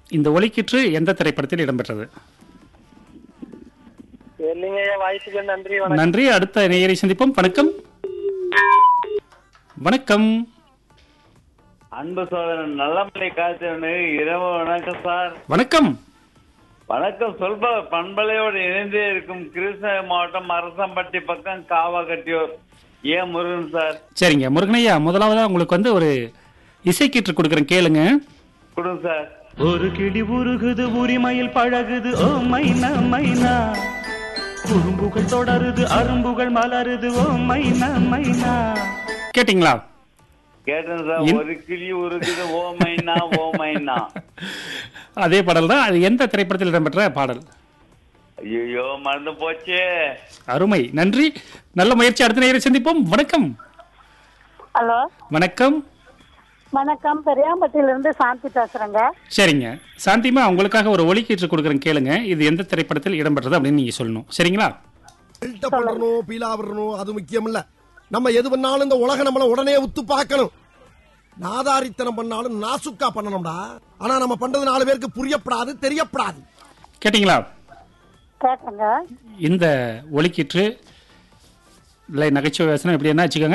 இந்த ஒலிக்கீற்று எந்த திரைப்படத்தில் இடம்பெற்றது இல்லைங்க ஐயா வாய்ப்புக்கு நன்றி வணக்கம் நன்றி அடுத்த நேயரை சந்திப்போம் வணக்கம் வணக்கம் அன்பு சோதரன் நல்லமலை காய்ச்சவனு இரவு வணக்கம் சார் வணக்கம் வணக்கம் சொல்ப பண்பலையோடு இணைந்தே இருக்கும் கிருஷ்ணகிரி மாவட்டம் அரசம்பட்டி பக்கம் காவாகட்டியூர் ஏ முருகன் சார் சரிங்க முருகனையா முதலாவதா உங்களுக்கு வந்து ஒரு இசைக்கீற்று கொடுக்குறேன் கேளுங்க கொடுங்க சார் ஒரு கிளி உருகுது உரிமையில் பழகுது ஓ மைனா மைனா குறும்புகள் தொடருது அரும்புகள் மலருது ஓ மைனா மைனா கேட்டிங்களா கேட்டேன் சார் இன்- ஒரு கிளி உருக்குது ஓ மைனா ஓ மைனா அதே பாடல் தான் அது எந்த திரைப்படத்தில் இடம்பெற்ற பாடல் ஐயோ மறந்து போச்சே அருமை நன்றி நல்ல முயற்சி அடுத்த நேயரை சந்திப்போம் வணக்கம் ஹலோ வணக்கம் வணக்கம் பெரியாம்பட்டியில இருந்து சாந்தி பேசுறேங்க சரிங்க சாந்திமா உங்களுக்காக ஒரு ஒலிக்கீற்று கொடுக்குறேன் கேளுங்க இது எந்த திரைப்படத்தில் இடம்பெற்றது அப்படின்னு நீங்க சொல்லணும் சரிங்களா பில்டப் பண்ணணும் பீலா விடணும் அது முக்கியம் இல்ல நம்ம எது பண்ணாலும் இந்த உலகம் நம்மள உடனே உத்து பார்க்கணும் நாதாரித்தனம் பண்ணாலும் நாசுக்கா பண்ணணும்டா ஆனா நம்ம பண்றது நாலு பேருக்கு புரியப்படாது தெரியப்படாது கேட்டிங்களா கேட்டேங்க இந்த ஒலிக்கீற்று இல்லை நகைச்சுவை வசனம் எப்படி என்ன வச்சுக்கோங்க